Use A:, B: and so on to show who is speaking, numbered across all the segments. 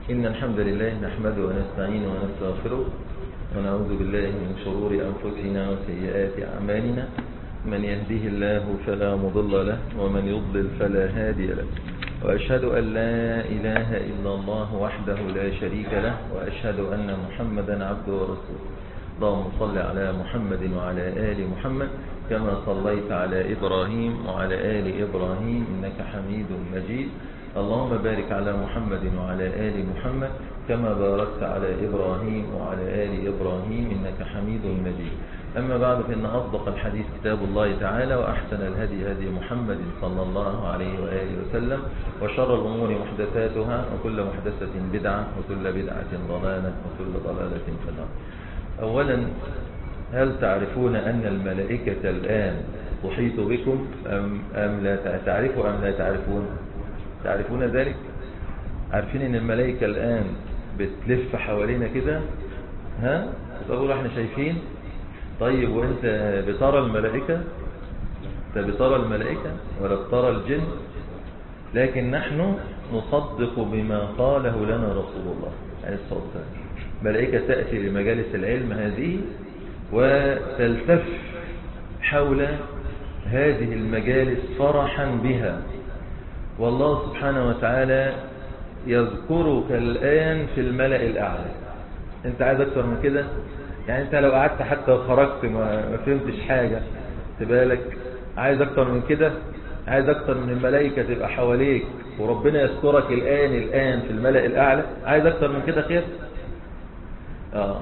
A: إن الحمد لله نحمده ونستعينه ونستغفره ونعوذ بالله من شرور أنفسنا وسيئات أعمالنا من يهده الله فلا مضل له ومن يضلل فلا هادي له وأشهد أن لا إله إلا الله وحده لا شريك له وأشهد أن محمدا عبده ورسوله اللهم صل على محمد وعلى آل محمد كما صليت على إبراهيم وعلى آل إبراهيم إنك حميد مجيد اللهم بارك على محمد وعلى آل محمد كما باركت على إبراهيم وعلى آل إبراهيم إنك حميد مجيد أما بعد فإن أصدق الحديث كتاب الله تعالى وأحسن الهدي هدي محمد صلى الله عليه وآله وسلم وشر الأمور محدثاتها وكل محدثة بدعة وكل بدعة ضلالة وكل ضلالة في النار أولا هل تعرفون أن الملائكة الآن تحيط بكم أم, أم لا تعرفوا أم لا تعرفون تعرفون ذلك عارفين أن الملائكة الآن بتلف حوالينا كده ها تقول احنا شايفين طيب وانت بترى الملائكة انت بترى الملائكة ولا بترى الجن لكن نحن نصدق بما قاله لنا رسول الله عليه الصلاة والسلام ملائكة تأتي لمجالس العلم هذه وتلتف حول هذه المجالس فرحا بها والله سبحانه وتعالى يذكرك الآن في الملأ الأعلى انت عايز اكتر من كده يعني انت لو قعدت حتى وخرجت ما فهمتش حاجة تبالك عايز اكتر من كده عايز اكتر من الملائكة تبقى حواليك وربنا يذكرك الآن الآن في الملأ الأعلى عايز اكتر من كده خير آه.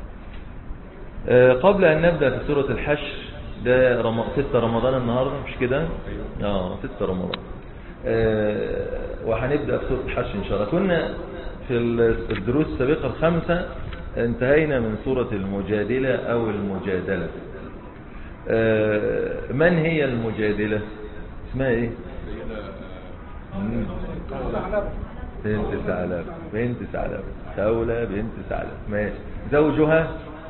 A: آه قبل أن نبدأ في سورة الحشر ده رم... ستة رمضان النهاردة مش كده اه ستة رمضان آه وهنبدأ في سورة الحشر إن شاء الله كنا في الدروس السابقة الخمسة انتهينا من سورة المجادلة أو المجادلة آه من هي المجادلة اسمها ايه بنت ثعلب بنت ثعلب خولة بنت ثعلب ماشي زوجها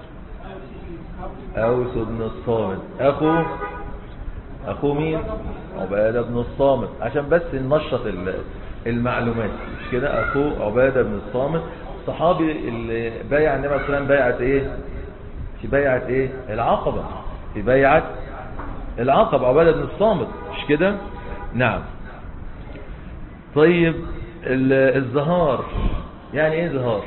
A: أوس بن الصامت أخو أخو مين عبادة بن الصامت عشان بس ننشط المعلومات مش كده أخو عبادة بن الصامت الصحابي اللي بايع النبي عليه الصلاة والسلام بايعة ايه في بايعة ايه العقبة في بايعة العقبة عبادة بن الصامت مش كده نعم طيب الزهار يعني ايه زهار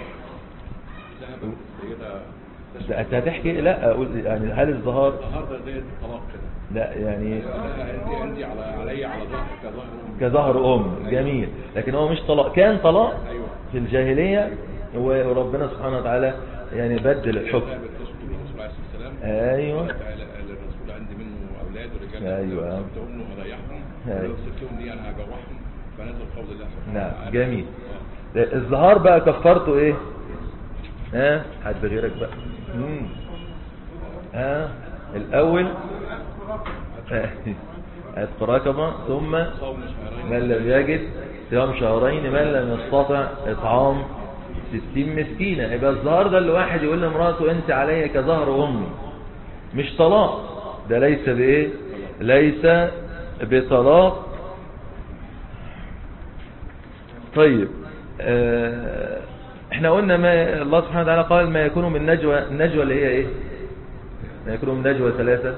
A: انت هتحكي لا اقول يعني هل الزهار
B: الزهار ده زي الطلاق كده
A: لا يعني
B: عندي عندي على علي على ظهر كظهر
A: كظهر ام جميل لكن هو مش طلاق كان طلاق
B: ايوه
A: في الجاهلية وربنا سبحانه وتعالى يعني بدل الحكم
B: بالرسول الرسول عليه الصلاه والسلام
A: ايوه
B: الرسول عندي منه اولاد ورجال
A: أيوة.
B: سبتهم له وضيعهم
A: أيوة.
B: ولو سبتهم دي انا هجوعهم فنزل قول الله سبحانه
A: نعم
B: وتعالى.
A: جميل
B: آه.
A: الزهار بقى كفرته ايه ها حد غيرك بقى مم. ها الاول عتق رقبة ثم
B: صوم شهرين
A: من لم يجد صيام شهرين من لم يستطع اطعام ستين مسكينة يبقى الظهر ده اللي واحد يقول لمراته انت عليا كظهر امي مش طلاق ده ليس بايه ليس بطلاق طيب آه، احنا قلنا ما الله سبحانه وتعالى قال ما يكون من نجوى النجوى اللي هي ايه ما يكون من نجوى ثلاثة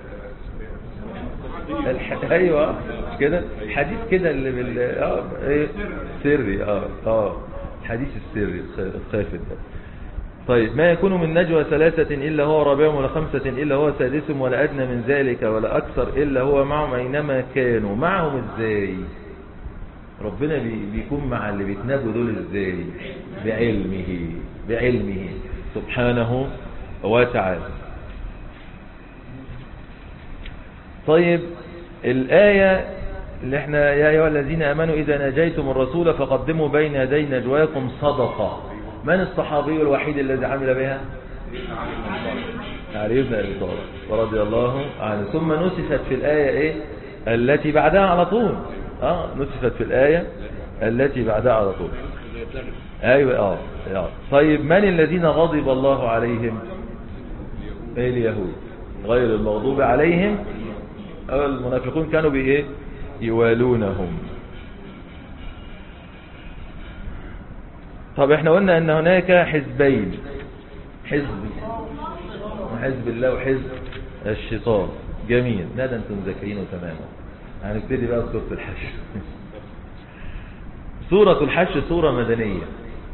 A: الح... ايوه مش كده حديث كده اللي بال اه ايه سري اه اه الحديث السري الخ- الخافت ده طيب ما يكون من نجوى ثلاثة إلا هو رابعهم ولا خمسة إلا هو سادسهم ولا أدنى من ذلك ولا أكثر إلا هو معهم أينما كانوا معهم إزاي ربنا بي- بيكون مع اللي بيتناجوا دول إزاي بعلمه بعلمه سبحانه وتعالى طيب الآية اللي احنا يا أيها الذين أمنوا إذا ناجيتم الرسول فقدموا بين يدي نجواكم صدقة من الصحابي الوحيد الذي عمل بها علي بن أبي طالب رضي الله عنه ثم نسفت في الآية إيه التي بعدها على طول آه نسفت في الآية التي بعدها على طول
B: زي الدرس
A: أيوة آه آه. طيب من الذين غضب الله عليهم إيه اليهود غير المغضوب عليهم أو المنافقون كانوا بإيه يوالونهم طب احنا قلنا ان هناك حزبين حزب وحزب الله وحزب الشيطان جميل لا ده انتم مذاكرينه تماما هنبتدي بقى بسورة الحشر سورة الحشر سورة مدنية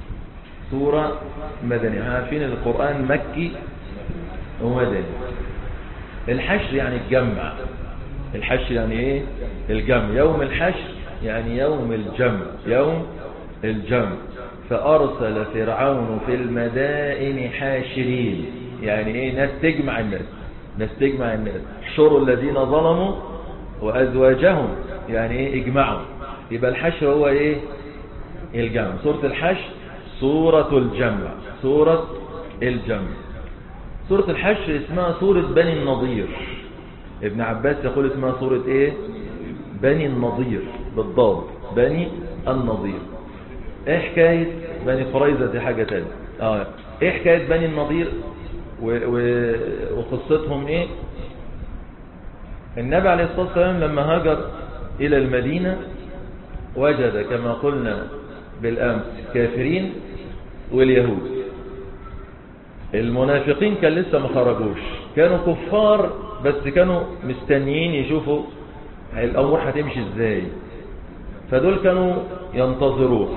A: سورة مدنية احنا عارفين ان القرآن مكي ومدني الحشر يعني الجمع الحشر يعني ايه الجمع يوم الحشر يعني يوم الجمع يوم الجمع فأرسل فرعون في المدائن حاشرين يعني ايه ناس تجمع الناس ناس تجمع الناس احشروا الذين ظلموا وأزواجهم يعني ايه اجمعوا يبقى الحشر هو ايه الجمع سورة الحشر سورة الجمع سورة الجمع سورة الحشر اسمها سورة بني النضير ابن عباس يقول اسمها سورة ايه بني النضير بالضاد بني النضير ايه حكاية بني قريظة دي حاجة تانية اه ايه حكاية بني النضير و... و... وقصتهم ايه النبي عليه الصلاة والسلام لما هاجر الى المدينة وجد كما قلنا بالامس كافرين واليهود المنافقين كان لسه ما خرجوش كانوا كفار بس كانوا مستنيين يشوفوا الامور هتمشي ازاي فدول كانوا ينتظروه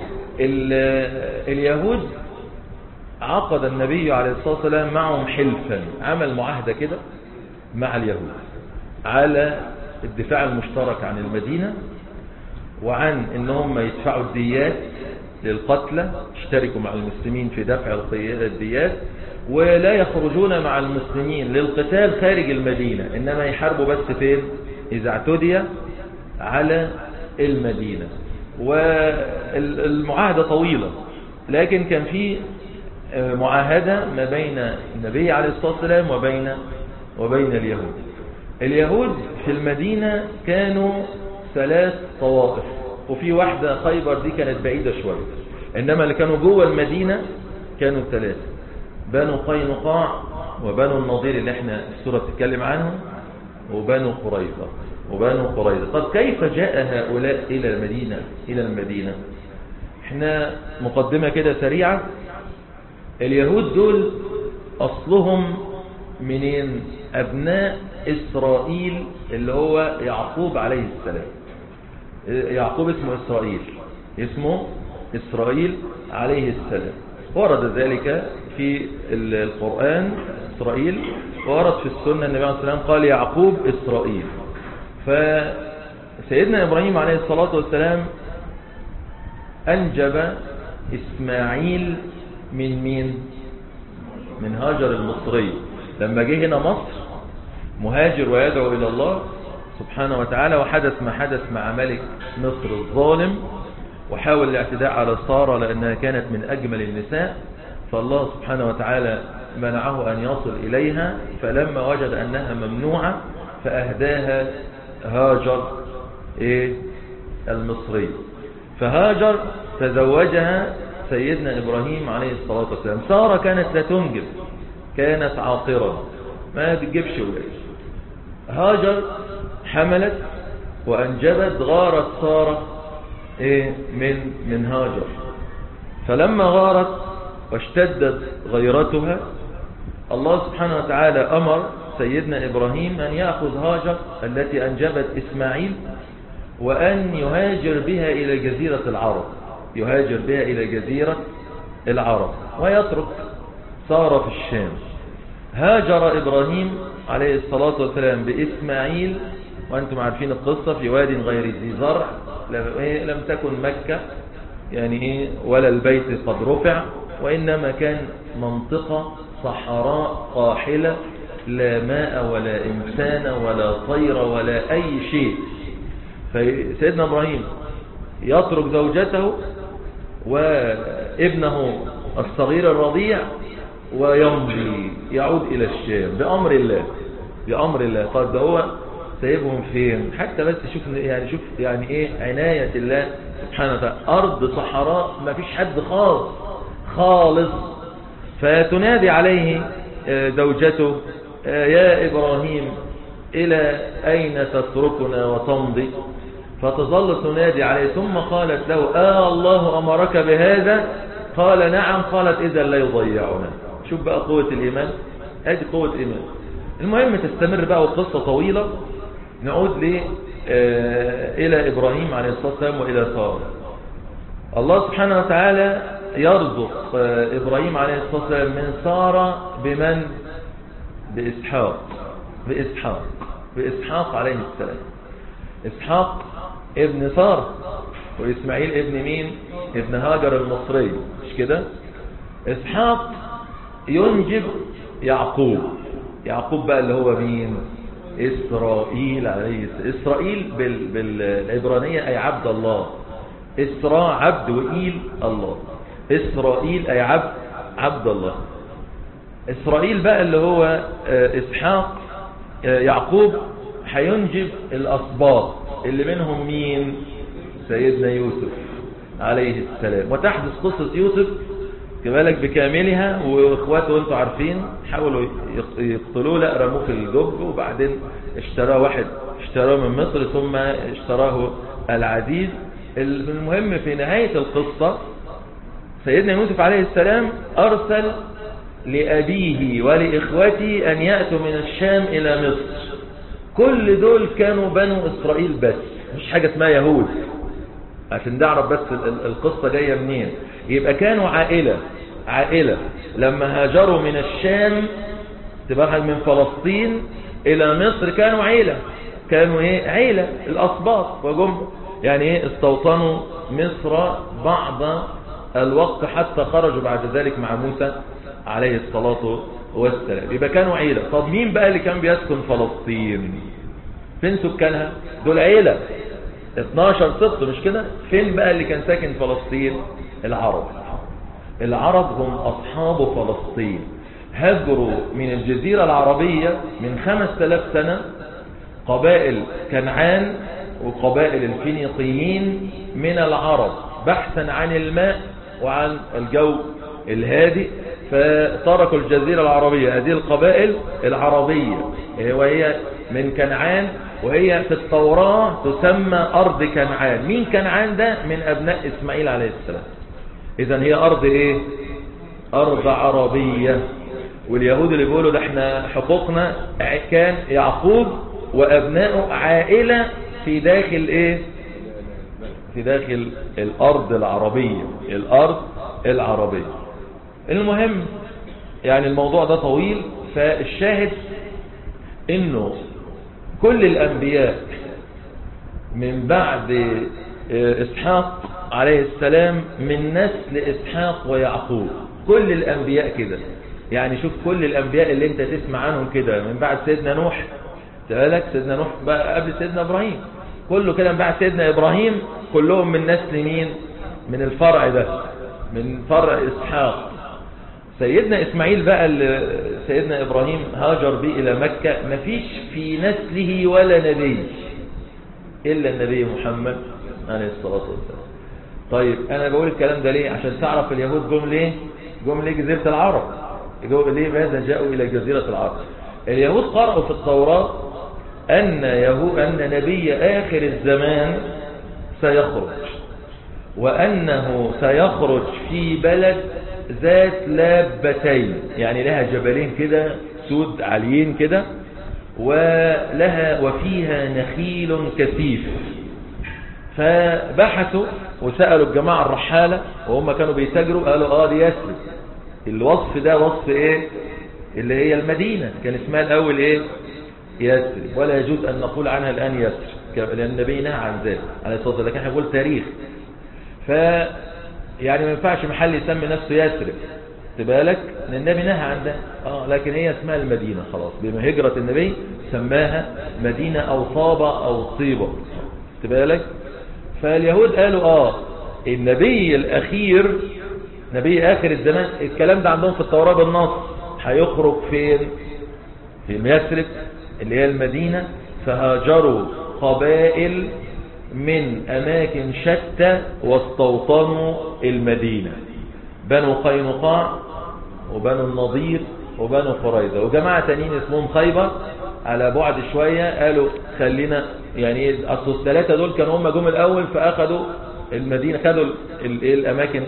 A: اليهود عقد النبي عليه الصلاة والسلام معهم حلفا عمل معاهدة كده مع اليهود على الدفاع المشترك عن المدينة وعن ان هم يدفعوا الديات للقتلى يشتركوا مع المسلمين في دفع الديات ولا يخرجون مع المسلمين للقتال خارج المدينة إنما يحاربوا بس فين إذا اعتدي على المدينة والمعاهدة طويلة لكن كان في معاهدة ما بين النبي عليه الصلاة والسلام وبين وبين اليهود اليهود في المدينة كانوا ثلاث طوائف وفي واحدة خيبر دي كانت بعيدة شوية إنما اللي كانوا جوه المدينة كانوا ثلاثة بنو قينقاع وبنو النضير اللي احنا السورة بتتكلم عنهم وبنو قريظة وبنو قريظة طب كيف جاء هؤلاء إلى المدينة إلى المدينة احنا مقدمة كده سريعة اليهود دول أصلهم منين أبناء إسرائيل اللي هو يعقوب عليه السلام يعقوب اسمه إسرائيل اسمه إسرائيل عليه السلام ورد ذلك في القرآن إسرائيل ورد في السنة النبي عليه السلام قال يعقوب إسرائيل فسيدنا إبراهيم عليه الصلاة والسلام أنجب إسماعيل من مين من هاجر المصري لما جه هنا مصر مهاجر ويدعو إلى الله سبحانه وتعالى وحدث ما حدث مع ملك مصر الظالم وحاول الاعتداء على سارة لأنها كانت من أجمل النساء فالله سبحانه وتعالى منعه أن يصل إليها فلما وجد أنها ممنوعة فأهداها هاجر إيه المصري فهاجر تزوجها سيدنا إبراهيم عليه الصلاة والسلام سارة كانت لا تنجب كانت عاقرة ما بتجيبش ولاد هاجر حملت وأنجبت غارت سارة إيه من من هاجر فلما غارت واشتدت غيرتها الله سبحانه وتعالى أمر سيدنا إبراهيم أن يأخذ هاجر التي أنجبت إسماعيل وأن يهاجر بها إلى جزيرة العرب يهاجر بها إلى جزيرة العرب ويترك سار في الشام هاجر إبراهيم عليه الصلاة والسلام بإسماعيل وأنتم عارفين القصة في واد غير ذي زرع لم تكن مكة يعني إيه ولا البيت قد رفع وإنما كان منطقة صحراء قاحلة لا ماء ولا إنسان ولا طير ولا أي شيء فسيدنا إبراهيم يترك زوجته وابنه الصغير الرضيع ويمضي يعود إلى الشام بأمر الله بأمر الله طيب ده هو سايبهم فين حتى بس شوف يعني شوف يعني ايه عناية الله سبحانه وتعالى أرض صحراء ما فيش حد خالص خالص فتنادي عليه زوجته يا إبراهيم إلى أين تتركنا وتمضي فتظل تنادي عليه ثم قالت له آه الله أمرك بهذا قال نعم قالت إذا لا يضيعنا شوف بقى قوة الإيمان ادي قوة إيمان المهم تستمر بقى والقصة طويلة نعود ل آه، إلى إبراهيم عليه الصلاة والسلام وإلى سارة الله سبحانه وتعالى يرزق آه، إبراهيم عليه الصلاة والسلام من سارة بمن بإسحاق بإسحاق بإسحاق عليه السلام إسحاق ابن سارة وإسماعيل ابن مين ابن هاجر المصري مش كده إسحاق ينجب يعقوب يعقوب بقى اللي هو مين إسرائيل عليه السلام إسرائيل بال... بالعبرانية أي عبد الله إسراء عبد وإيل الله إسرائيل أي عبد عبد الله إسرائيل بقى اللي هو آه، إسحاق آه، يعقوب هينجب الأسباط اللي منهم مين سيدنا يوسف عليه السلام وتحدث قصة يوسف كذلك بكاملها واخواته وانتم عارفين حاولوا يق- يقتلوه لا رموه في الجب وبعدين اشتراه واحد اشتراه من مصر ثم اشتراه العزيز المهم في نهاية القصة سيدنا يوسف عليه السلام أرسل لأبيه ولإخوته أن يأتوا من الشام إلى مصر كل دول كانوا بنو إسرائيل بس مش حاجة اسمها يهود عشان نعرف بس ال- ال- القصة جاية منين يبقى كانوا عائلة عائلة لما هاجروا من الشام تبقى من فلسطين إلى مصر كانوا عيلة كانوا ايه عيلة الأسباط وجم يعني ايه استوطنوا مصر بعض الوقت حتى خرجوا بعد ذلك مع موسى عليه الصلاة والسلام يبقى كانوا عيلة طب مين بقى اللي كان بيسكن فلسطين فين سكانها دول عيلة 12 سبط مش كده فين بقى اللي كان ساكن فلسطين العرب العرب هم أصحاب فلسطين هاجروا من الجزيرة العربية من 5000 سنة قبائل كنعان وقبائل الفينيقيين من العرب بحثا عن الماء وعن الجو الهادئ فتركوا الجزيرة العربية هذه القبائل العربية وهي من كنعان وهي في التوراة تسمى أرض كنعان مين كنعان ده من أبناء إسماعيل عليه السلام إذا هي أرض إيه أرض عربية واليهود اللي بيقولوا ده احنا حقوقنا كان يعقوب وأبنائه عائلة في داخل إيه في داخل الأرض العربية الأرض العربية المهم يعني الموضوع ده طويل فالشاهد انه كل الانبياء من بعد اسحاق عليه السلام من نسل اسحاق ويعقوب كل الانبياء كده يعني شوف كل الانبياء اللي انت تسمع عنهم كده من بعد سيدنا نوح بالك سيدنا نوح بقى قبل سيدنا ابراهيم كله كده من بعد سيدنا ابراهيم كلهم من نسل مين من الفرع ده من فرع اسحاق سيدنا إسماعيل بقى اللي سيدنا إبراهيم هاجر به إلى مكة مفيش في نسله ولا نبي إلا النبي محمد عليه الصلاة والسلام طيب أنا بقول الكلام ده ليه عشان تعرف اليهود جم ليه جم ليه جزيرة العرب جم ليه ماذا جاءوا إلى جزيرة العرب اليهود قرأوا في التوراة أن, يهو أن نبي آخر الزمان سيخرج وأنه سيخرج في بلد ذات لابتين يعني لها جبلين كده سود عاليين كده ولها وفيها نخيل كثيف فبحثوا وسألوا الجماعة الرحالة وهم كانوا بيتاجروا قالوا اه دي يثرب الوصف ده وصف ايه اللي هي المدينة كان اسمها الاول ايه يثرب ولا يجوز ان نقول عنها الان يثرب لان النبي نهى عن ذلك عليه الصلاة والسلام لكن احنا بنقول تاريخ ف يعني ما ينفعش محل يسمي نفسه يثرب تبالك ان النبي نهى عن ده اه لكن هي اسمها المدينة خلاص بما هجرة النبي سماها مدينة او طابة او طيبة تبالك فاليهود قالوا اه النبي الاخير نبي اخر الزمان الكلام ده عندهم في التوراة بالنص هيخرج فين في يثرب اللي هي المدينة فهاجروا قبائل من أماكن شتى واستوطنوا المدينة بنو قينقاع وبنو النضير وبنو قريظة وجماعة تانيين اسمهم خيبر على بعد شوية قالوا خلينا يعني أصل الثلاثة دول كانوا هم جم الأول فأخذوا المدينة خدوا ال ال الأماكن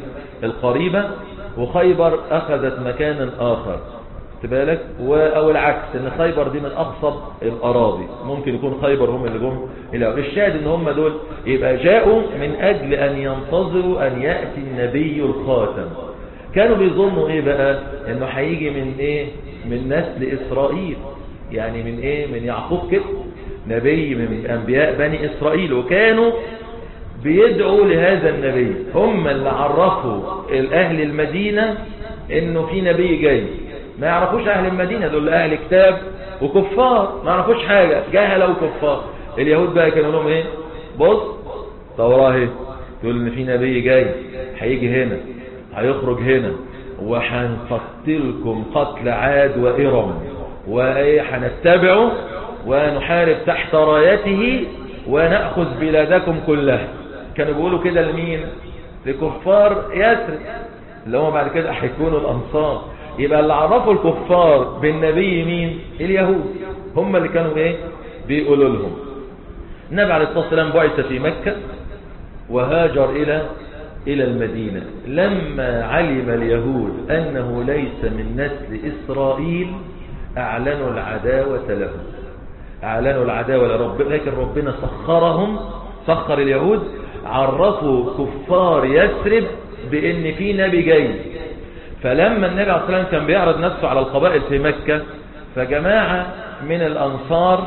A: القريبة وخيبر أخذت مكانا آخر بالك و... أو العكس إن خيبر دي من أقصب الأراضي ممكن يكون خيبر هم اللي جم إلى الشاهد إن هم دول يبقى جاءوا من أجل أن ينتظروا أن يأتي النبي الخاتم كانوا بيظنوا إيه بقى إنه هيجي من إيه من نسل إسرائيل يعني من إيه من يعقوب كده نبي من أنبياء بني إسرائيل وكانوا بيدعوا لهذا النبي هم اللي عرفوا الأهل المدينة إنه في نبي جاي ما يعرفوش أهل المدينة دول أهل كتاب وكفار ما يعرفوش حاجة جهلة وكفار اليهود بقى كانوا لهم إيه بص توراة اهي تقول إن في نبي جاي هيجي هنا هيخرج هنا وهنقتلكم قتل عاد وإرم وإيه هنتبعه ونحارب تحت رايته ونأخذ بلادكم كلها كانوا بيقولوا كده لمين لكفار يثرب اللي هم بعد كده هيكونوا الأنصار يبقى اللي عرفوا الكفار بالنبي مين اليهود هم اللي كانوا ايه بيقولوا لهم النبي عليه الصلاة والسلام بعث في مكة وهاجر إلى إلى المدينة لما علم اليهود أنه ليس من نسل إسرائيل أعلنوا العداوة لهم أعلنوا العداوة لرب لكن ربنا سخرهم سخر اليهود عرفوا كفار يثرب بأن في نبي جاي فلما النبي عليه الصلاة والسلام كان بيعرض نفسه على القبائل في مكة فجماعة من الأنصار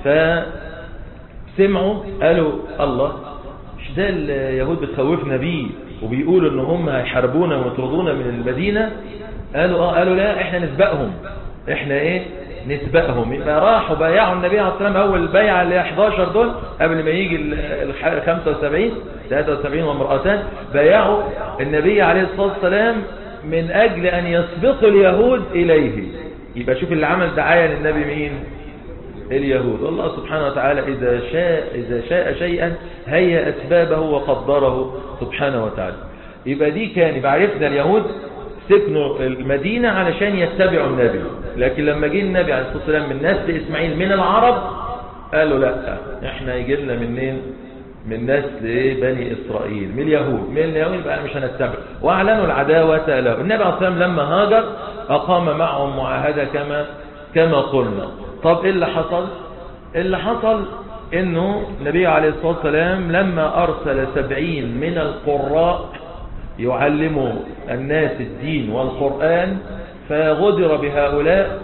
A: فسمعوا قالوا الله مش ده اليهود بتخوفنا بيه وبيقولوا ان هم هيحاربونا ويطردونا من المدينة قالوا اه قالوا لا احنا نسبقهم احنا ايه نسبقهم يبقى راحوا بايعوا النبي عليه الصلاه والسلام اول بيعه اللي هي 11 دول قبل ما يجي ال 75 73 وامرأتان بايعوا النبي عليه الصلاه والسلام من اجل ان يسبقوا اليهود اليه يبقى شوف اللي عمل دعايه للنبي مين اليهود الله سبحانه وتعالى إذا شاء, إذا شاء شيئا هيا أسبابه وقدره سبحانه وتعالى يبقى دي كان يبقى عرفنا اليهود سكنوا المدينة علشان يتبعوا النبي لكن لما جه النبي عليه الصلاة والسلام من نسل إسماعيل من العرب قالوا لا احنا يجي لنا منين من نسل ايه بني إسرائيل من اليهود من اليهود يبقى مش هنتبع وأعلنوا العداوة له النبي عليه الصلاة والسلام لما هاجر أقام معهم معاهدة كما كما قلنا طب ايه اللي حصل اللي حصل انه النبي عليه الصلاة والسلام لما ارسل سبعين من القراء يعلموا الناس الدين والقرآن فغدر بهؤلاء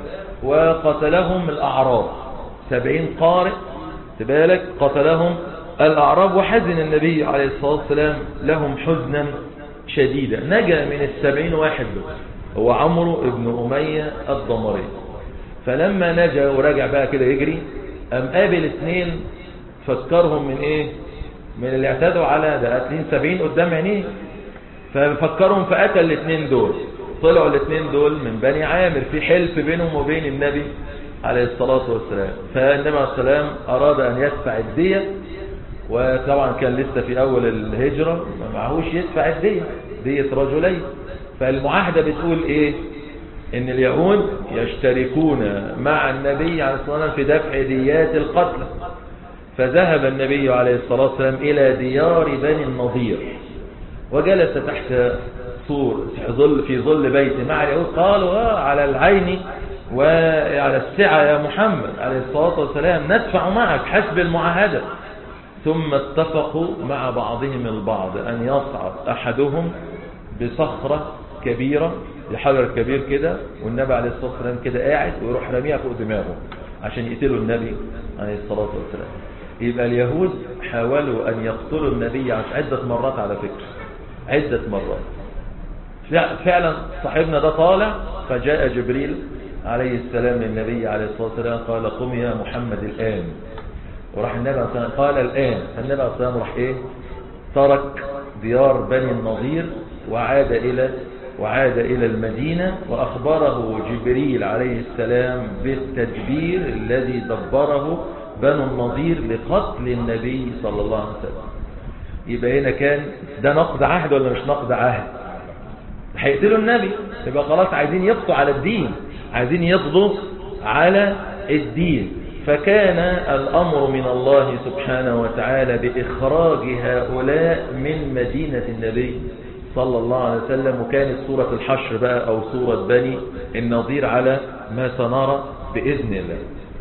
A: وقتلهم الأعراب سبعين قارئ تبالك قتلهم الأعراب وحزن النبي عليه الصلاة والسلام لهم حزنا شديدا نجا من السبعين واحد هو عمرو ابن أمية الضمري فلما نجا ورجع بقى كده يجري قام قابل اثنين فكرهم من ايه من اللي اعتادوا على ده قاتلين سبعين قدام عينيه ففكرهم فقتل الاثنين دول طلعوا الاثنين دول من بني عامر في حلف بينهم وبين النبي عليه الصلاة والسلام فالنبي عليه السلام أراد أن يدفع الدية وطبعا كان لسه في أول الهجرة ما معهوش يدفع الدية دية رجلين فالمعاهدة بتقول إيه ان اليهود يشتركون مع النبي عليه الصلاة والسلام في دفع ديات القتلى فذهب النبي عليه الصلاة والسلام إلى ديار بني النضير وجلس تحت سور في ظل, في ظل بيته مع اليهود قالوا آه على العين وعلى السعة يا محمد عليه الصلاة والسلام ندفع معك حسب المعاهدة ثم اتفقوا مع بعضهم البعض أن يصعد أحدهم بصخرة كبيرة بحجر كبير كده والنبي عليه الصلاة والسلام كده قاعد ويروح رميها فوق دماغه عشان يقتلوا النبي عليه الصلاة والسلام يبقى اليهود حاولوا أن يقتلوا النبي عدة مرات على فكرة عدة مرات فعلا صاحبنا ده طالع فجاء جبريل عليه السلام للنبي عليه الصلاة والسلام قال قم يا محمد الآن وراح النبي عليه الصلاة والسلام قال الآن فالنبي عليه الصلاة والسلام راح إيه ترك ديار بني النضير وعاد إلى وعاد إلى المدينة وأخبره جبريل عليه السلام بالتدبير الذي دبره بنو النضير لقتل النبي صلى الله عليه وسلم يبقى هنا كان ده نقض عهد ولا مش نقض عهد هيقتلوا النبي يبقى خلاص عايزين يقضوا على الدين عايزين يقضوا على الدين فكان الأمر من الله سبحانه وتعالى بإخراج هؤلاء من مدينة النبي صلى الله عليه وسلم وكانت سورة الحشر بقى أو سورة بني النظير على ما سنرى بإذن الله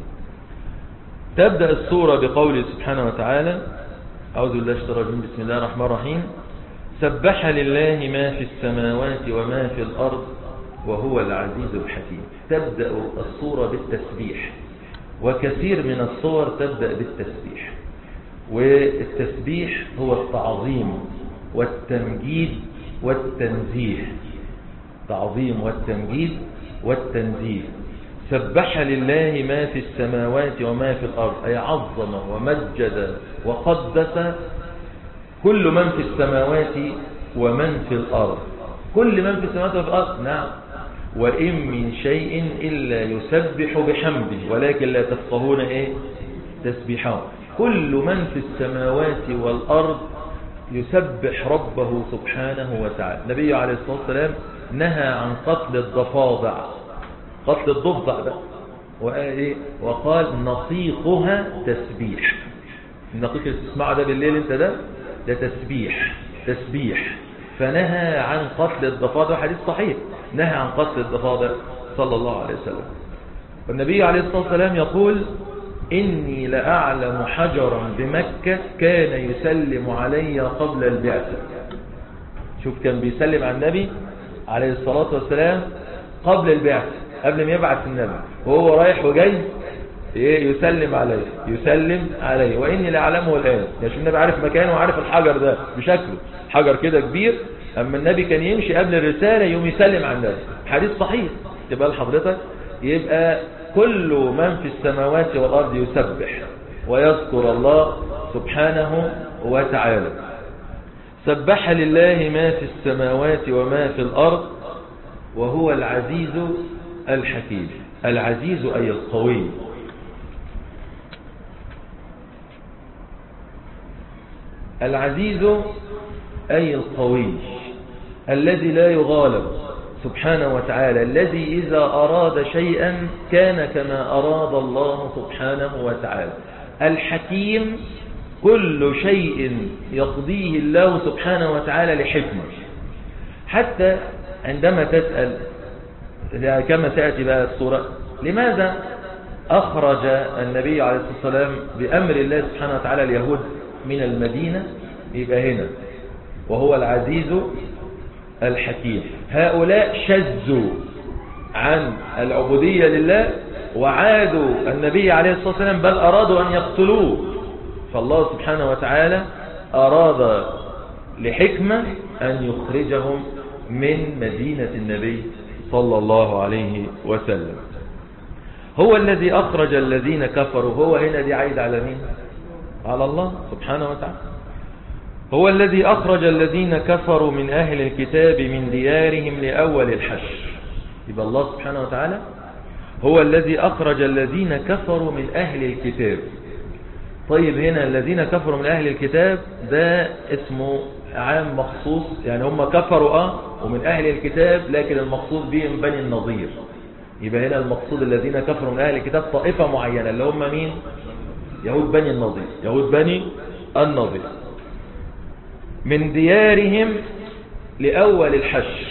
A: تبدأ السورة بقوله سبحانه وتعالى أعوذ بالله الشيطان الرجيم بسم الله الرحمن الرحيم سبح لله ما في السماوات وما في الأرض وهو العزيز الحكيم تبدأ السورة بالتسبيح وكثير من الصور تبدأ بالتسبيح والتسبيح هو التعظيم والتمجيد والتنزيه تعظيم والتمجيد والتنزيه سبح لله ما في السماوات وما في الأرض أي عظم ومجد وقدس كل من في السماوات ومن في الأرض كل من في السماوات وفي الأرض نعم وإن من شيء إلا يسبح بحمده ولكن لا تفقهون إيه تسبيحه كل من في السماوات والأرض يسبح ربه سبحانه وتعالى النبي عليه الصلاة والسلام نهى عن قتل الضفادع قتل الضفدع ده وقال, إيه؟ وقال نصيقها تسبيح النقيق اللي تسمعه ده بالليل انت ده ده تسبيح تسبيح فنهى عن قتل الضفادع حديث صحيح نهى عن قتل الضفادع صلى الله عليه وسلم والنبي عليه الصلاة والسلام يقول إني لأعلم حجرا بمكة كان يسلم علي قبل البعثة شوف كان بيسلم على النبي عليه الصلاة والسلام قبل البعثة قبل ما يبعث النبي وهو رايح وجاي يسلم عليه يسلم عليه وإني لأعلمه الآن يعني النبي عارف مكانه وعارف الحجر ده بشكله حجر كده كبير أما النبي كان يمشي قبل الرسالة يوم يسلم على النبي حديث صحيح تبقى لحضرتك يبقى كل من في السماوات والأرض يسبح ويذكر الله سبحانه وتعالى سبح لله ما في السماوات وما في الأرض وهو العزيز الحكيم العزيز أي القوي العزيز أي القوي الذي لا يغالب سبحانه وتعالى الذي إذا أراد شيئا كان كما أراد الله سبحانه وتعالى الحكيم كل شيء يقضيه الله سبحانه وتعالى لحكمة حتى عندما تسأل كما تأتي بقى الصورة لماذا أخرج النبي عليه الصلاة والسلام بأمر الله سبحانه وتعالى اليهود من المدينة يبقى هنا وهو العزيز الحكيم هؤلاء شذوا عن العبودية لله وعادوا النبي عليه الصلاة والسلام بل أرادوا أن يقتلوه فالله سبحانه وتعالى أراد لحكمة أن يخرجهم من مدينة النبي صلى الله عليه وسلم هو الذي أخرج الذين كفروا هو هنا دي عيد على مين على الله سبحانه وتعالى هو الذي أخرج الذين كفروا من أهل الكتاب من ديارهم لأول الحشر يبقى الله سبحانه وتعالى هو الذي أخرج الذين كفروا من أهل الكتاب طيب هنا الذين كفروا من أهل الكتاب ده اسمه عام مخصوص يعني هم كفروا اه ومن أهل الكتاب لكن المقصود بهم بني النظير يبقى هنا المقصود الذين كفروا من أهل الكتاب طائفة معينة اللي هم مين يهود بني النظير يهود بني النظير من ديارهم لأول الحشر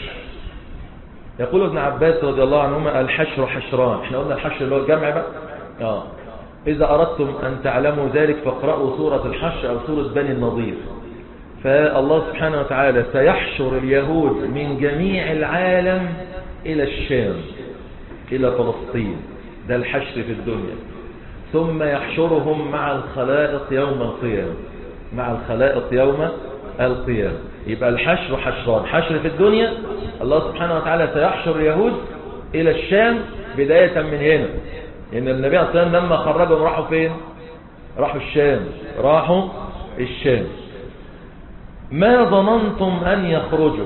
A: يقول ابن عباس رضي الله عنهما الحشر حشران احنا قلنا الحشر اللي هو الجمع بقى اه إذا أردتم أن تعلموا ذلك فاقرأوا سورة الحشر أو سورة بني النظير فالله سبحانه وتعالى سيحشر اليهود من جميع العالم إلى الشام إلى فلسطين ده الحشر في الدنيا ثم يحشرهم مع الخلائق يوم القيامة مع الخلائق يوم القيامة يبقى الحشر حشران حشر في الدنيا الله سبحانه وتعالى سيحشر اليهود إلى الشام بداية من هنا إن النبي عليه الصلاة والسلام لما خرجهم راحوا فين راحوا الشام راحوا الشام ما ظننتم أن يخرجوا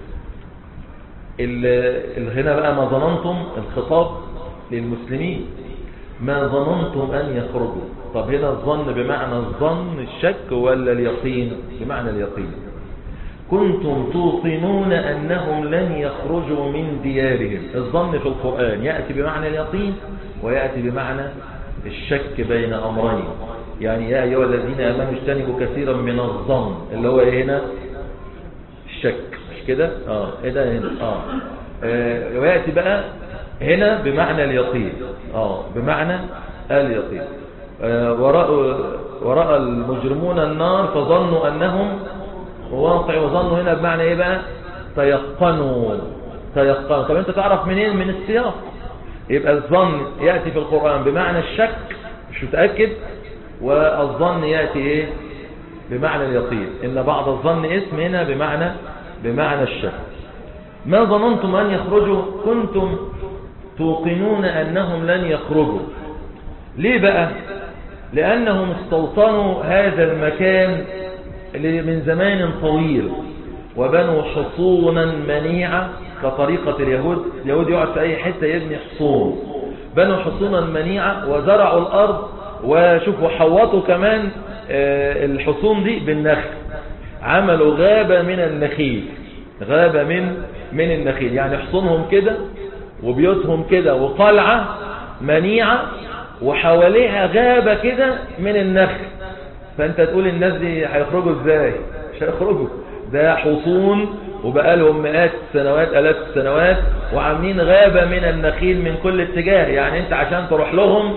A: هنا بقى ما ظننتم الخطاب للمسلمين ما ظننتم أن يخرجوا طب هنا الظن بمعنى الظن الشك ولا اليقين بمعنى اليقين كنتم توقنون أنهم لن يخرجوا من ديارهم الظن في القرآن يأتي بمعنى اليقين ويأتي بمعنى الشك بين أمرين يعني يا أيها الذين آمنوا اجتنبوا كثيرا من الظن اللي هو إيه هنا الشك مش كده اه ايه ده هنا اه, آه وياتي بقى هنا بمعنى اليقين اه بمعنى اليقين آه وراء وراء المجرمون النار فظنوا انهم واقع وظنوا هنا بمعنى ايه بقى تيقنوا تيقنوا طب انت تعرف منين من السياق يبقى الظن يأتي في القرآن بمعنى الشك مش متأكد والظن يأتي ايه بمعنى اليقين إن بعض الظن اسم هنا بمعنى بمعنى الشك ما ظننتم أن يخرجوا كنتم توقنون أنهم لن يخرجوا ليه بقى لأنهم استوطنوا هذا المكان من زمان طويل وبنوا حصونا منيعة كطريقة اليهود اليهود يقعد في أي حتة يبني حصون بنوا حصونا منيعة وزرعوا الأرض وشوفوا حوطوا كمان الحصون دي بالنخل عملوا غابة من النخيل غابة من من النخيل يعني حصونهم كده وبيوتهم كده وقلعة منيعة وحواليها غابة كده من النخل فانت تقول الناس دي هيخرجوا ازاي مش هيخرجوا ده حصون وبقى لهم مئات السنوات الاف السنوات وعاملين غابة من النخيل من كل اتجاه يعني انت عشان تروح لهم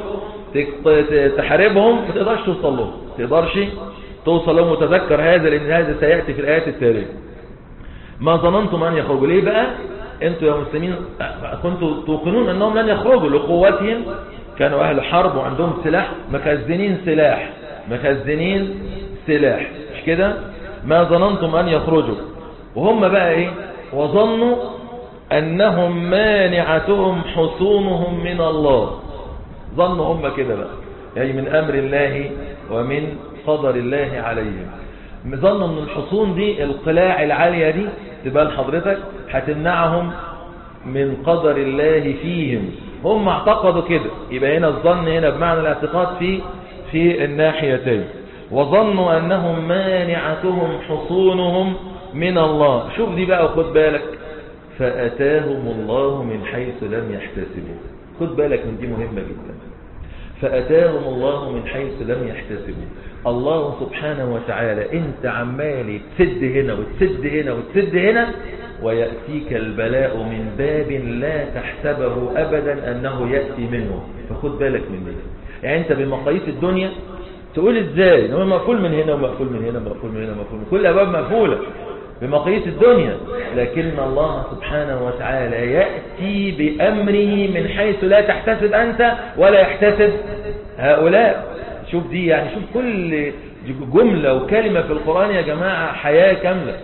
A: تحاربهم ما تقدرش توصل لهم ما تقدرش توصل لهم وتذكر هذا لان هذا سيأتي في الآيات التالية ما ظننتم ان يخرجوا ليه بقى انتوا يا مسلمين كنتوا توقنون انهم لن يخرجوا لقوتهم كانوا اهل حرب وعندهم سلاح مخزنين سلاح مخزنين سلاح مش كده ما ظننتم ان يخرجوا وهم بقى ايه وظنوا انهم مانعتهم حصونهم من الله ظنوا هم كده بقى يعني من امر الله ومن قدر الله عليهم ظنوا ان الحصون دي القلاع العالية دي تبقى لحضرتك هتمنعهم من قدر الله فيهم هم اعتقدوا كده يبقى هنا الظن هنا بمعنى الاعتقاد في في الناحيتين وظنوا انهم مانعتهم حصونهم من الله شوف دي بقى وخد بالك فأتاهم الله من حيث لم يحتسبوا خد بالك من دي مهمة جدا فأتاهم الله من حيث لم يحتسبوا الله سبحانه وتعالى انت عمالي تسد هنا وتسد هنا وتسد هنا ويأتيك البلاء من باب لا تحسبه أبدا أنه يأتي منه فخد بالك من دي يعني انت بمقاييس الدنيا تقول ازاي هو مقفول من هنا ومقفول من هنا ومقفول من هنا ومقفول من كل الابواب مقفوله بمقاييس الدنيا لكن الله سبحانه وتعالى يأتي بأمره من حيث لا تحتسب أنت ولا يحتسب هؤلاء شوف دي يعني شوف كل جملة وكلمة في القرآن يا جماعة حياة كاملة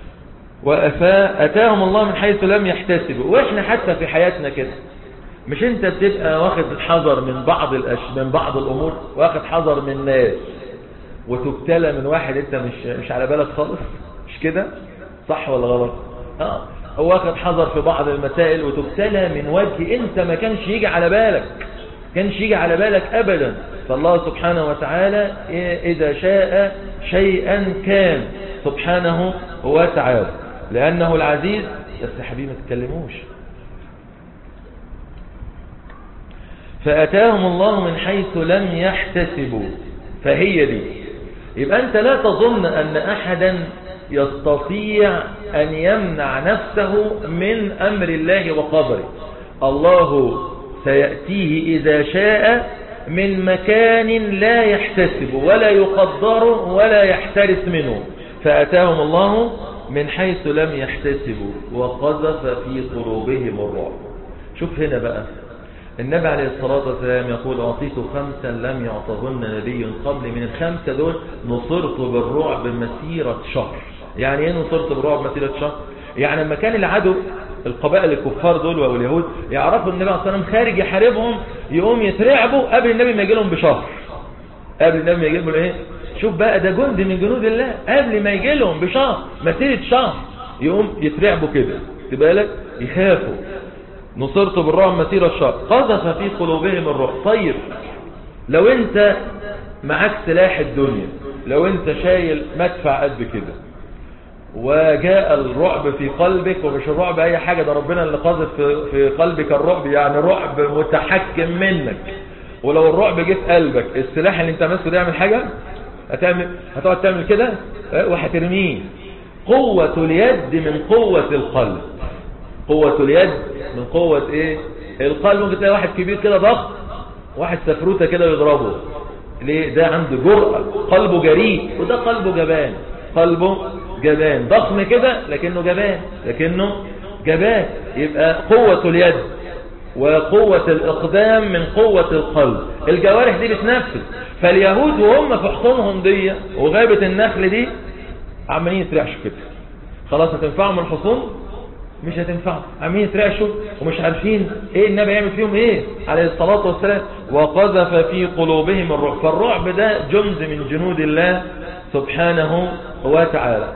A: وأتاهم الله من حيث لم يحتسبوا وإحنا حتى في حياتنا كده مش انت بتبقى واخد الحذر من بعض الأش... من بعض الأمور واخد حذر من ناس وتبتلى من واحد انت مش مش على بالك خالص مش كده صح ولا غلط اه هو واخد حذر في بعض المسائل وتبتلى من وجه انت ما كانش يجي على بالك كانش يجي على بالك ابدا فالله سبحانه وتعالى اذا شاء شيئا كان سبحانه وتعالى لانه العزيز بس يا حبيبي ما تتكلموش فأتاهم الله من حيث لم يحتسبوا فهي دي يبقى أنت لا تظن أن أحدا يستطيع أن يمنع نفسه من أمر الله وقدره الله سيأتيه إذا شاء من مكان لا يحتسب ولا يقدر ولا يحترس منه فأتاهم الله من حيث لم يحتسبوا وقذف في قلوبهم الرعب شوف هنا بقى النبي عليه الصلاة والسلام يقول أعطيت خمسا لم يعطهن نبي قبل من الخمسة دول نصرت بالرعب مسيرة شهر يعني ايه نصرت بالرعب مسيرة شهر يعني لما كان العدو القبائل الكفار دول واليهود يعرفوا النبي عليه الصلاة والسلام خارج يحاربهم يقوم يترعبوا قبل النبي ما يجي لهم بشهر قبل النبي ما يجي لهم ايه شوف بقى ده جند من جنود الله قبل ما يجي لهم بشهر مسيرة شهر يقوم يترعبوا كده بالك يخافوا نصرت بالرعب مسيرة الشر قذف في قلوبهم الرعب طيب لو انت معاك سلاح الدنيا لو انت شايل مدفع قد كده وجاء الرعب في قلبك ومش الرعب اي حاجة ده ربنا اللي قذف في قلبك الرعب يعني رعب متحكم منك ولو الرعب جه في قلبك السلاح اللي انت ماسكه ده يعمل حاجة هتعمل هتقعد تعمل كده وهترميه قوة اليد من قوة القلب قوة اليد من قوة ايه القلب ممكن تلاقي واحد كبير كده ضخم واحد سفروته كده يضربه ليه ده عنده جرأة قلبه جريء وده قلبه جبان قلبه جبان ضخم كده لكنه جبان لكنه جبان يبقى قوة اليد وقوة الإقدام من قوة القلب الجوارح دي بتنفذ فاليهود وهم في حصونهم دي وغابة النخل دي عمالين يترعشوا كده خلاص هتنفعهم الحصون مش هتنفعهم عمالين يترعشوا ومش عارفين ايه النبي يعمل فيهم ايه عليه الصلاة والسلام وقذف في قلوبهم الرعب فالرعب ده جند من جنود الله سبحانه وتعالى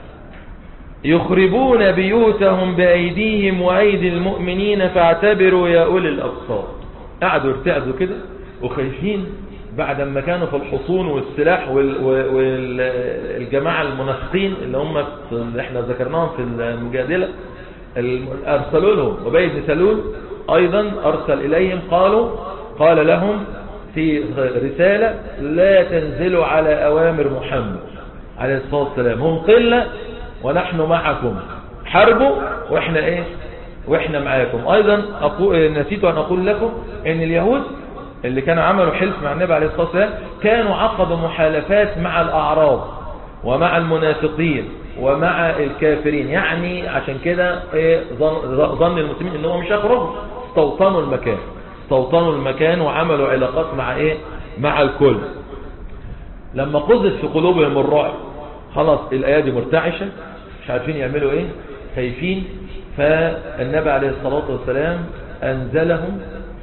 A: يخربون بيوتهم بأيديهم وأيدي المؤمنين فاعتبروا يا أولي الأبصار قعدوا ارتعدوا كده وخايفين بعد ما كانوا في الحصون والسلاح والجماعة المنافقين اللي هم اللي احنا ذكرناهم في المجادلة أرسلوا لهم وبي بن سلول أيضا أرسل إليهم قالوا قال لهم في رسالة لا تنزلوا على أوامر محمد عليه الصلاة والسلام هم قلة ونحن معكم حربوا واحنا ايه واحنا معاكم ايضا أقول نسيت ان اقول لكم ان اليهود اللي كانوا عملوا حلف مع النبي عليه الصلاة والسلام كانوا عقدوا محالفات مع الاعراب ومع المنافقين ومع الكافرين يعني عشان كده ايه ظن, ظن المسلمين ان هم مش هيخرجوا استوطنوا المكان استوطنوا المكان وعملوا علاقات مع ايه مع الكل لما قذف في قلوبهم الرعب خلاص الايادي مرتعشة مش عارفين يعملوا ايه خايفين فالنبي عليه الصلاة والسلام انزلهم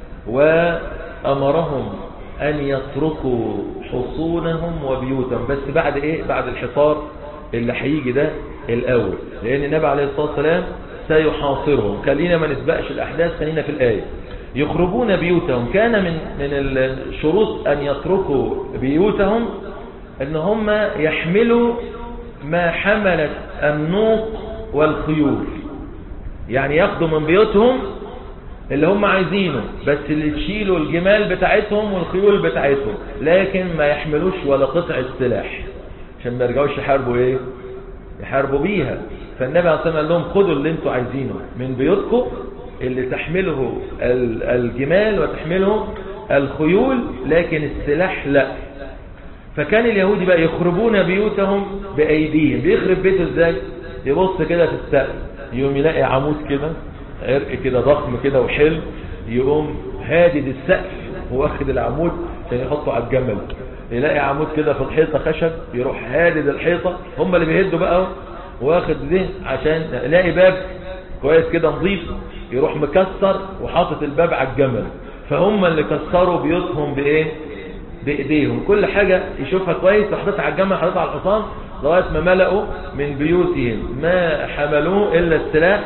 A: وامرهم ان يتركوا حصونهم وبيوتهم بس بعد ايه بعد الحصار اللي هيجي ده الاول لان النبي عليه الصلاة والسلام سيحاصرهم خلينا ما نسبقش الاحداث خلينا في الايه يخربون بيوتهم كان من من الشروط ان يتركوا بيوتهم ان هم يحملوا ما حملت النوق والخيول يعني ياخدوا من بيوتهم اللي هم عايزينه بس اللي تشيلوا الجمال بتاعتهم والخيول بتاعتهم لكن ما يحملوش ولا قطعة سلاح عشان ما يرجعوش يحاربوا ايه يحاربوا بيها فالنبي عليه الصلاة قال لهم خدوا اللي انتوا عايزينه من بيوتكم اللي تحمله الجمال وتحمله الخيول لكن السلاح لا فكان اليهود بقى يخربون بيوتهم بأيديهم بيخرب بيته ازاي يبص كده في السقف يقوم يلاقي عمود كده عرق كده ضخم كده وحلو يقوم هادد السقف واخد العمود عشان يحطه على الجمل يلاقي عمود كده في الحيطة خشب يروح هادد الحيطة هم اللي بيهدوا بقى واخد ده عشان يلاقي باب كويس كده نظيف يروح مكسر وحاطط الباب على الجمل فهم اللي كسروا بيوتهم بايه بايديهم كل حاجة يشوفها كويس وحطتها على الجمل حطتها على الحصان لغاية ما ملأوا من بيوتهم ما حملوه إلا السلاح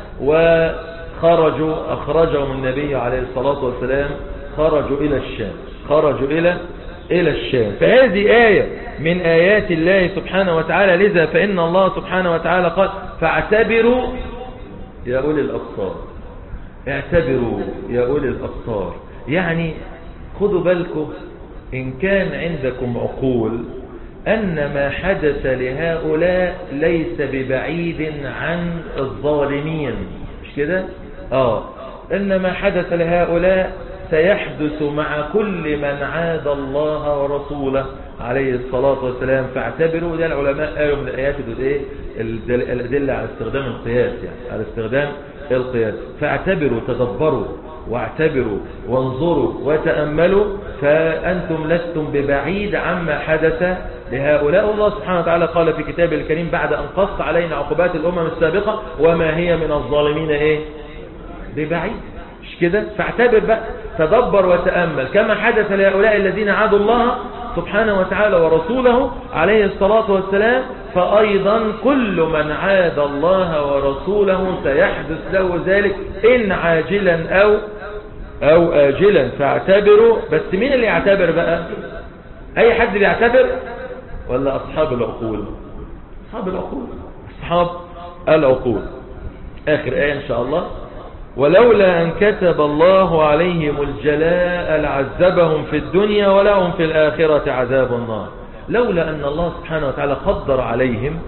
A: وخرجوا أخرجهم النبي عليه الصلاة والسلام خرجوا إلى الشام خرجوا إلى إلى الشام فهذه آية من آيات الله سبحانه وتعالى لذا فإن الله سبحانه وتعالى قال فاعتبروا يا أولي الأبصار اعتبروا يا أولي الأبصار يعني خذوا بالكم إن كان عندكم عقول أن ما حدث لهؤلاء ليس ببعيد عن الظالمين مش كده آه إن ما حدث لهؤلاء سيحدث مع كل من عاد الله ورسوله عليه الصلاة والسلام فاعتبروا ده العلماء قالوا من الآيات ايه الأدلة على استخدام القياس يعني على استخدام القياس فاعتبروا تدبروا واعتبروا وانظروا وتأملوا فأنتم لستم ببعيد عما حدث لهؤلاء الله سبحانه وتعالى قال في كتابه الكريم بعد أن قص علينا عقوبات الأمم السابقة وما هي من الظالمين إيه ببعيد مش كده فاعتبر بقى تدبر وتأمل كما حدث لهؤلاء الذين عادوا الله سبحانه وتعالى ورسوله عليه الصلاة والسلام فأيضا كل من عاد الله ورسوله سيحدث له ذلك إن عاجلا أو أو آجلا فاعتبروا بس مين اللي يعتبر بقى أي حد بيعتبر ولا أصحاب العقول أصحاب العقول أصحاب العقول آخر آية إن شاء الله ولولا أن كتب الله عليهم الجلاء لعذبهم في الدنيا ولهم في الآخرة عذاب النار لولا أن الله سبحانه وتعالى قدر عليهم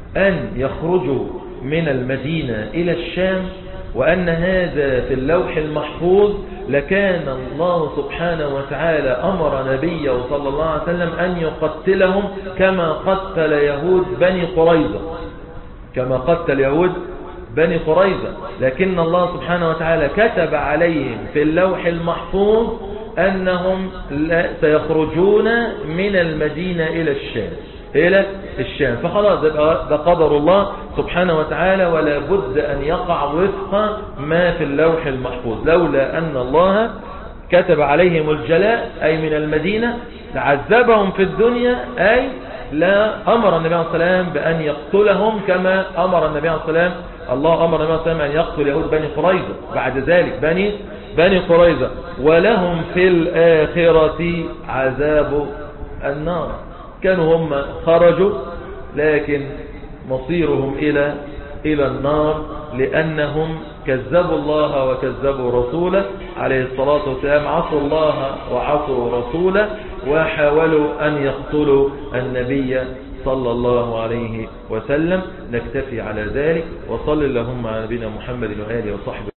A: أن يخرجوا من المدينة إلى الشام وأن هذا في اللوح المحفوظ لكان الله سبحانه وتعالى أمر نبيه صلى الله عليه وسلم أن يقتلهم كما قتل يهود بني قريظة كما قتل يهود بني قريظة لكن الله سبحانه وتعالى كتب عليهم في اللوح المحفوظ أنهم سيخرجون من المدينة إلى الشام إلى الشام فخلاص ده قدر الله سبحانه وتعالى ولا بد أن يقع وفق ما في اللوح المحفوظ لولا أن الله كتب عليهم الجلاء أي من المدينة لعذبهم في الدنيا أي لا أمر النبي عليه السلام بأن يقتلهم كما أمر النبي عليه السلام الله أمر النبي عليه السلام أن يقتل يهود بني قريظة بعد ذلك بني بني قريظة ولهم في الآخرة عذاب النار كانوا هم خرجوا لكن مصيرهم إلى إلى النار لأنهم كذبوا الله وكذبوا رسوله عليه الصلاة والسلام عصوا الله وعصوا رسوله وحاولوا أن يقتلوا النبي صلى الله عليه وسلم نكتفي على ذلك وصل اللهم على نبينا محمد وآله وصحبه